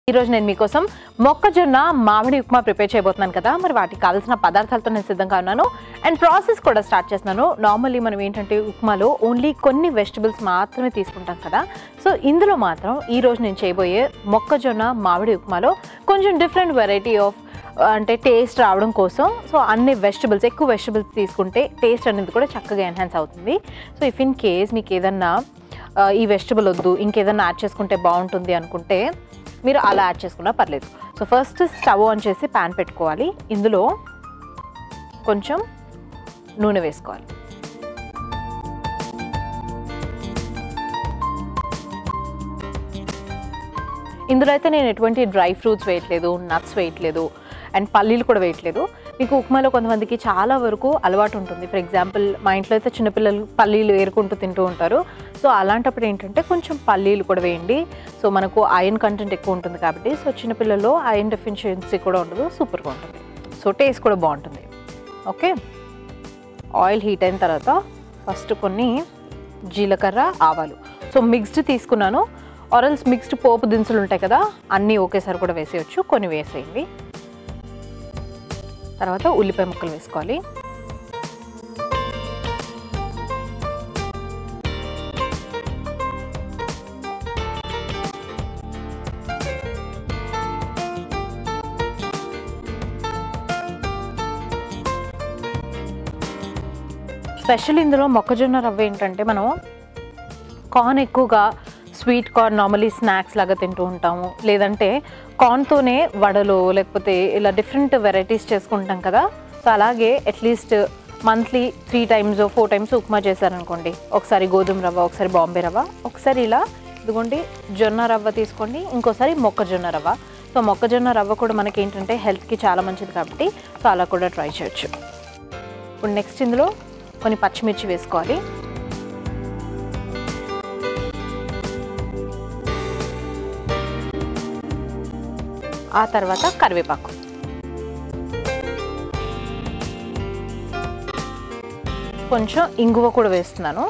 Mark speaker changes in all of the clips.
Speaker 1: ఈరోజు నేను మీకోసం మొక్కజొన్న మామిడి ఉప్మా ప్రిపేర్ చేయబోతున్నాను కదా మరి వాటికి కావాల్సిన పదార్థాలతో నేను సిద్ధంగా ఉన్నాను అండ్ ప్రాసెస్ కూడా స్టార్ట్ చేస్తున్నాను నార్మల్లీ మనం ఏంటంటే ఉప్మాలో ఓన్లీ కొన్ని వెజిటబుల్స్ మాత్రమే తీసుకుంటాం కదా సో ఇందులో మాత్రం ఈ రోజు నేను చేయబోయే మొక్కజొన్న మామిడి ఉప్మాలో కొంచెం డిఫరెంట్ వెరైటీ ఆఫ్ అంటే టేస్ట్ రావడం కోసం సో అన్ని వెజిటబుల్స్ ఎక్కువ వెజిటబుల్స్ తీసుకుంటే టేస్ట్ అనేది కూడా చక్కగా ఎన్హాన్స్ అవుతుంది సో ఇఫ్ ఇన్ కేస్ మీకు ఏదన్నా ఆ, ఈ వెజిటబుల్ వద్దు ఇంకేదన్నా యాడ్ చేసుకుంటే బాగుంటుంది అనుకుంటే మీరు అలా యాడ్ చేసుకున్నా పర్లేదు సో ఫస్ట్ స్టవ్ ఆన్ చేసి ప్యాన్ పెట్టుకోవాలి ఇందులో కొంచెం నూనె వేసుకోవాలి ఇందులో అయితే నేను ఎటువంటి డ్రై ఫ్రూట్స్ వేయట్లేదు నట్స్ వేయట్లేదు అండ్ పల్లీలు కూడా వేయట్లేదు మీకు ఉప్మాలో కొంతమందికి చాలా వరకు అలవాటు ఉంటుంది ఫర్ ఎగ్జాంపుల్ మా ఇంట్లో అయితే చిన్నపిల్లలు పల్లీలు ఏరుకుంటూ తింటూ ఉంటారు సో అలాంటప్పుడు ఏంటంటే కొంచెం పల్లీలు కూడా వేయండి సో మనకు ఐరన్ కంటెంట్ ఎక్కువ ఉంటుంది కాబట్టి సో చిన్నపిల్లల్లో ఐరన్ డెఫిషియన్సీ కూడా ఉండదు సూపర్గా ఉంటుంది సో టేస్ట్ కూడా బాగుంటుంది ఓకే ఆయిల్ హీట్ అయిన తర్వాత ఫస్ట్ కొన్ని జీలకర్ర ఆవాలు సో మిక్స్డ్ తీసుకున్నాను ఆరల్స్ మిక్స్డ్ పోపు దినుసులు ఉంటాయి కదా అన్నీ ఒకేసారి కూడా వేసేయచ్చు కొన్ని వేసేయండి తర్వాత ఉల్లిపాయ ముక్కలు వేసుకోవాలి స్పెషల్ ఇందులో మొక్కజొన్న రవ్వ ఏంటంటే మనం కార్న్ ఎక్కువగా స్వీట్ కార్న్ నార్మలీ స్నాక్స్ లాగా తింటూ ఉంటాము లేదంటే కార్న్తోనే వడలు లేకపోతే ఇలా డిఫరెంట్ వెరైటీస్ చేసుకుంటాం కదా సో అలాగే at least monthly three times four times upma చేశారనుకోండి ఒకసారి గోధుమ రవ్వ ఒకసారి బాంబే రవ్వ ఒకసారి ఇలా ఇదిగోండి జొన్న రవ్వ తీసుకోండి ఇంకోసారి మొక్కజొన్న రవ్వ సో మొక్కజొన్న రవ్వ కూడా మనకి ఏంటంటే హెల్త్కి చాలా మంచిది కాబట్టి సో అలా కూడా ట్రై చేయొచ్చు ఇప్పుడు నెక్స్ట్ ఇందులో కొన్ని పచ్చిమిర్చి వేసుకోవాలి ఆ తర్వాత కరివేపాకు కొంచెం ఇంగువ కూడా వేస్తున్నాను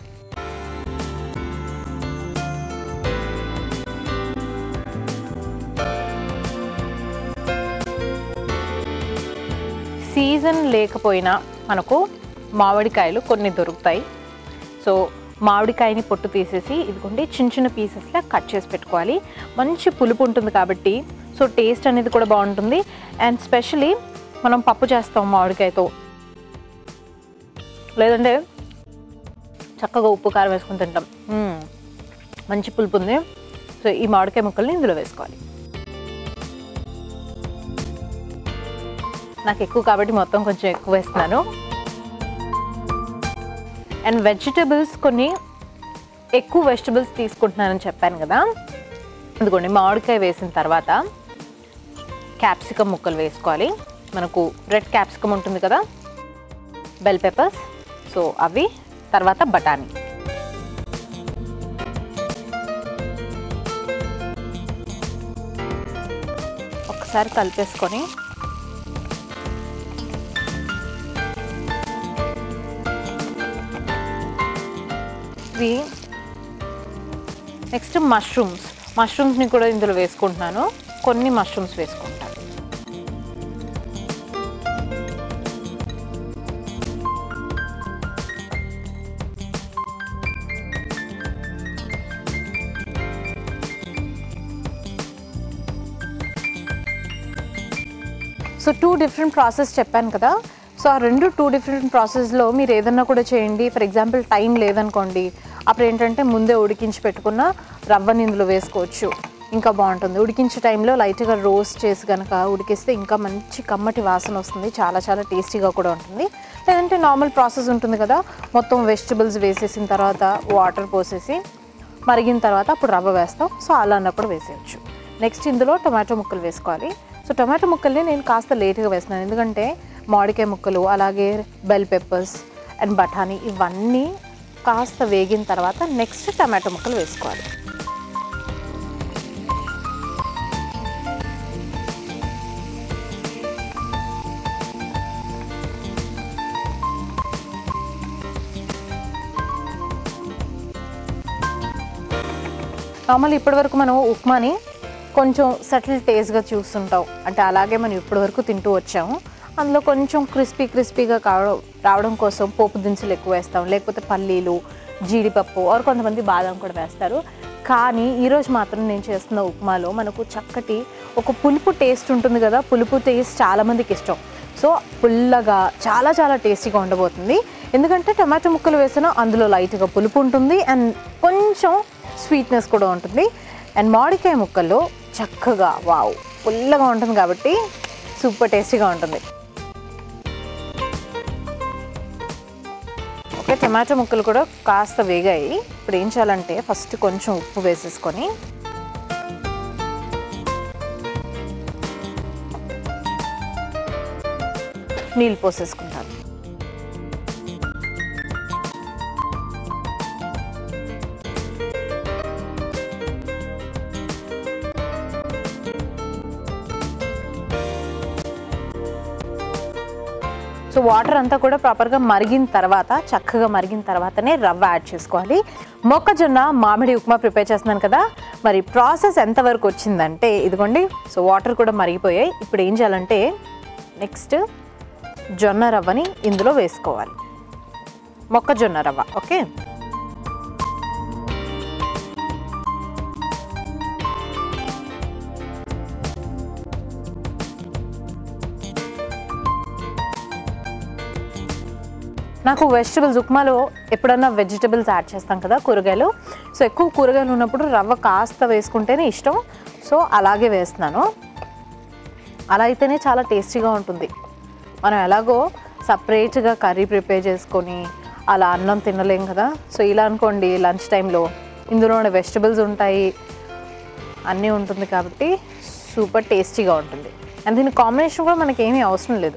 Speaker 1: సీజన్ లేకపోయినా మనకు మామిడికాయలు కొన్ని దొరుకుతాయి సో మామిడికాయని పొట్టు తీసేసి ఇదిగోండి చిన్న చిన్న పీసెస్లా కట్ చేసి పెట్టుకోవాలి మంచి పులుపు ఉంటుంది కాబట్టి సో టేస్ట్ అనేది కూడా బాగుంటుంది అండ్ స్పెషలీ మనం పప్పు చేస్తాం మామిడికాయతో లేదంటే చక్కగా ఉప్పు కారం వేసుకుని తింటాం మ్మ్. మంచి పులుపు ఉంది సో ఈ మామిడికాయ ముక్కల్ని ఇందులో వేసుకోవాలి నాకు ఎక్కువ కాబట్టి మొత్తం కొంచెం ఎక్కువ వేస్తున్నాను అండ్ వెజిటబుల్స్ కొన్ని ఎక్కువ వెజిటబుల్స్ తీసుకుంటున్నానని చెప్పాను కదా అందుకోండి మామిడికాయ వేసిన తర్వాత క్యాప్సికమ్ ముక్కలు వేసుకోవాలి మనకు రెడ్ క్యాప్సికమ్ ఉంటుంది కదా బెల్ పెప్పర్స్ సో అవి తర్వాత బఠానీ ఒకసారి కలిపేసుకొని ఇవి నెక్స్ట్ మష్రూమ్స్ మష్రూమ్స్ని కూడా ఇందులో వేసుకుంటున్నాను కొన్ని మష్రూమ్స్ వేసుకుంటాను సో టూ డిఫరెంట్ ప్రాసెస్ చెప్పాను కదా సో ఆ రెండు టూ డిఫరెంట్ ప్రాసెస్లో మీరు ఏదన్నా కూడా చేయండి ఫర్ ఎగ్జాంపుల్ టైం లేదనుకోండి అప్పుడు ఏంటంటే ముందే ఉడికించి పెట్టుకున్న రవ్వని ఇందులో వేసుకోవచ్చు ఇంకా బాగుంటుంది ఉడికించే టైంలో లైట్గా రోస్ట్ చేసి కనుక ఉడికిస్తే ఇంకా మంచి కమ్మటి వాసన వస్తుంది చాలా చాలా టేస్టీగా కూడా ఉంటుంది లేదంటే నార్మల్ ప్రాసెస్ ఉంటుంది కదా మొత్తం వెజిటబుల్స్ వేసేసిన తర్వాత వాటర్ పోసేసి మరిగిన తర్వాత అప్పుడు రవ్వ వేస్తాం సో అలా అన్నప్పుడు వేసేయచ్చు నెక్స్ట్ ఇందులో టొమాటో ముక్కలు వేసుకోవాలి సో టొమాటో ముక్కల్ని నేను కాస్త లేట్గా వేస్తున్నాను ఎందుకంటే మామిడికాయ ముక్కలు అలాగే బెల్ పెప్పర్స్ అండ్ బఠానీ ఇవన్నీ కాస్త వేగిన తర్వాత నెక్స్ట్ టమాటో ముక్కలు వేసుకోవాలి నార్మల్ ఇప్పటివరకు మనం ఉప్మాని కొంచెం సటిల్ టేస్ట్గా చూస్తుంటాం అంటే అలాగే మనం ఇప్పటివరకు తింటూ వచ్చాము అందులో కొంచెం క్రిస్పీ క్రిస్పీగా కావడం రావడం కోసం పోపు దినుసులు ఎక్కువ వేస్తాం లేకపోతే పల్లీలు జీడిపప్పు ఆర్ కొంతమంది బాదం కూడా వేస్తారు కానీ ఈరోజు మాత్రం నేను చేస్తున్న ఉప్మాలో మనకు చక్కటి ఒక పులుపు టేస్ట్ ఉంటుంది కదా పులుపు టేస్ట్ చాలామందికి ఇష్టం సో పుల్లగా చాలా చాలా టేస్టీగా ఉండబోతుంది ఎందుకంటే టమాటో ముక్కలు వేసిన అందులో లైట్గా పులుపు ఉంటుంది అండ్ కొంచెం స్వీట్నెస్ కూడా ఉంటుంది అండ్ మామిడికాయ ముక్కల్లో చక్కగా వావ్ పుల్లగా ఉంటుంది కాబట్టి సూపర్ టేస్టీగా ఉంటుంది ఓకే టమాటో ముక్కలు కూడా కాస్త వేగాయి ఇప్పుడు ఏం చేయాలంటే ఫస్ట్ కొంచెం ఉప్పు వేసేసుకొని నీళ్ళు పోసేసుకుంటాను సో వాటర్ అంతా కూడా ప్రాపర్గా మరిగిన తర్వాత చక్కగా మరిగిన తర్వాతనే రవ్వ యాడ్ చేసుకోవాలి మొక్కజొన్న మామిడి ఉప్మా ప్రిపేర్ చేస్తున్నాను కదా మరి ప్రాసెస్ ఎంతవరకు వచ్చిందంటే ఇదిగోండి సో వాటర్ కూడా మరిగిపోయాయి ఇప్పుడు ఏం చేయాలంటే నెక్స్ట్ జొన్న రవ్వని ఇందులో వేసుకోవాలి మొక్కజొన్న రవ్వ ఓకే నాకు వెజిటబుల్స్ ఉప్మాలో ఎప్పుడన్నా వెజిటబుల్స్ యాడ్ చేస్తాం కదా కూరగాయలు సో ఎక్కువ కూరగాయలు ఉన్నప్పుడు రవ్వ కాస్త వేసుకుంటేనే ఇష్టం సో అలాగే వేస్తున్నాను అలా అయితేనే చాలా టేస్టీగా ఉంటుంది మనం ఎలాగో సపరేట్గా కర్రీ ప్రిపేర్ చేసుకొని అలా అన్నం తినలేం కదా సో ఇలా అనుకోండి లంచ్ టైంలో ఇందులో వెజిటబుల్స్ ఉంటాయి అన్నీ ఉంటుంది కాబట్టి సూపర్ టేస్టీగా ఉంటుంది అండ్ దీని కాంబినేషన్ కూడా మనకి ఏమీ అవసరం లేదు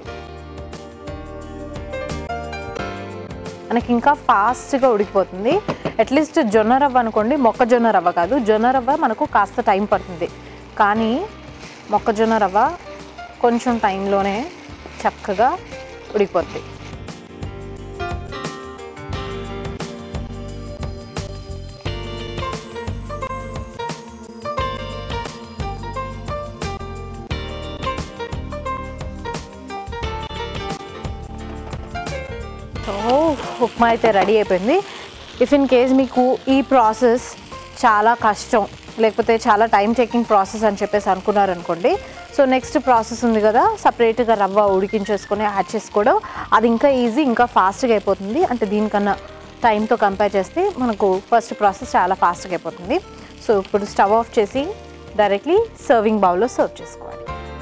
Speaker 1: మనకి ఇంకా ఫాస్ట్గా ఉడికిపోతుంది అట్లీస్ట్ జొన్న రవ్వ అనుకోండి మొక్కజొన్న రవ్వ కాదు జొన్న రవ్వ మనకు కాస్త టైం పడుతుంది కానీ మొక్కజొన్న రవ్వ కొంచెం టైంలోనే చక్కగా ఉడికిపోద్ది సో ఉప్మా అయితే రెడీ అయిపోయింది ఇఫ్ ఇన్ కేస్ మీకు ఈ ప్రాసెస్ చాలా కష్టం లేకపోతే చాలా టైం టేకింగ్ ప్రాసెస్ అని చెప్పేసి అనుకున్నారనుకోండి సో నెక్స్ట్ ప్రాసెస్ ఉంది కదా సపరేట్గా రవ్వ ఉడికించేసుకొని యాడ్ చేసుకోవడం అది ఇంకా ఈజీ ఇంకా ఫాస్ట్గా అయిపోతుంది అంటే దీనికన్నా టైంతో కంపేర్ చేస్తే మనకు ఫస్ట్ ప్రాసెస్ చాలా ఫాస్ట్గా అయిపోతుంది సో ఇప్పుడు స్టవ్ ఆఫ్ చేసి డైరెక్ట్లీ సర్వింగ్ బౌల్లో సర్వ్ చేసుకోవాలి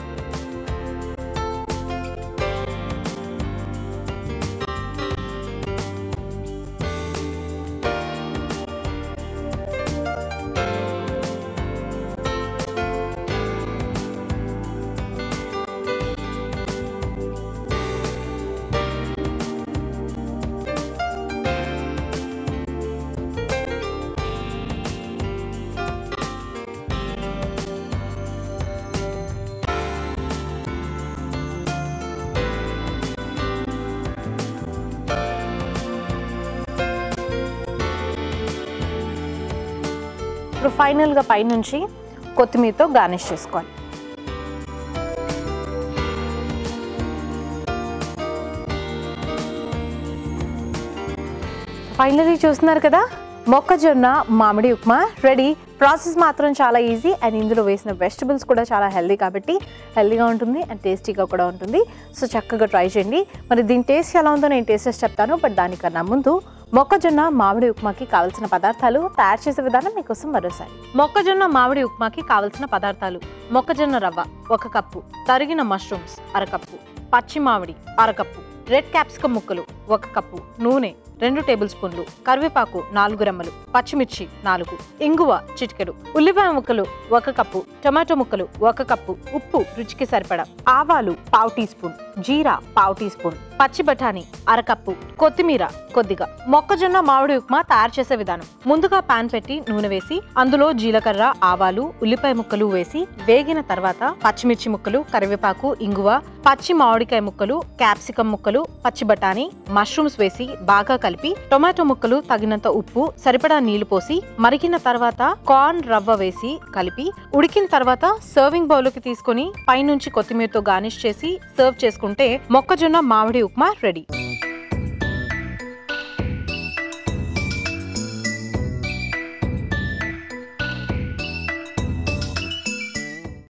Speaker 1: ఇప్పుడు ఫైనల్గా పైనుంచి కొత్తిమీరతో గార్నిష్ చేసుకోవాలి ఫైనలీ చూస్తున్నారు కదా మొక్కజొన్న మామిడి ఉప్మా రెడీ ప్రాసెస్ మాత్రం చాలా ఈజీ అండ్ ఇందులో వేసిన వెజిటబుల్స్ కూడా చాలా హెల్దీ కాబట్టి హెల్దీగా ఉంటుంది అండ్ టేస్టీగా కూడా ఉంటుంది సో చక్కగా ట్రై చేయండి మరి దీని టేస్ట్ ఎలా ఉందో నేను టేస్ట్ చేసి చెప్తాను బట్ దానికన్నా ముందు మొక్కజొన్న మామిడి ఉప్మాకి కావాల్సిన పదార్థాలు తయారు చేసే విధానం మీకోసం మరోసారి మొక్కజొన్న మామిడి ఉప్మాకి కావాల్సిన పదార్థాలు మొక్కజొన్న రవ్వ ఒక కప్పు తరిగిన మష్రూమ్స్ అరకప్పు పచ్చి మామిడి అరకప్పు రెడ్ క్యాప్సికం ముక్కలు ఒక కప్పు నూనె రెండు టేబుల్ స్పూన్లు కరివేపాకు నాలుగు రెమ్మలు పచ్చిమిర్చి నాలుగు ఇంగువ చిటికెడు ఉల్లిపాయ ముక్కలు ఒక కప్పు టమాటో ముక్కలు ఒక కప్పు ఉప్పు రుచికి సరిపడా ఆవాలు పావు టీ స్పూన్ జీరా పావు టీ స్పూన్ పచ్చి బఠానీ అరకప్పు కొత్తిమీర కొద్దిగా మొక్కజొన్న మామిడి ఉప్మా తయారు చేసే విధానం ముందుగా పాన్ పెట్టి నూనె వేసి అందులో జీలకర్ర ఆవాలు ఉల్లిపాయ ముక్కలు వేసి వేగిన తర్వాత పచ్చిమిర్చి ముక్కలు కరివేపాకు ఇంగువ పచ్చి మామిడికాయ ముక్కలు క్యాప్సికం ముక్కలు పచ్చి బఠానీ మష్రూమ్స్ వేసి బాగా కలిపి టొమాటో ముక్కలు తగినంత ఉప్పు సరిపడా నీళ్లు పోసి మరిగిన తర్వాత కార్న్ రవ్వ వేసి కలిపి ఉడికిన తర్వాత సర్వింగ్ బౌల్కి తీసుకొని పైనుంచి కొత్తిమీరతో గార్నిష్ చేసి సర్వ్ చేసుకుంటే మొక్కజొన్న మామిడి ఉప్మా రెడీ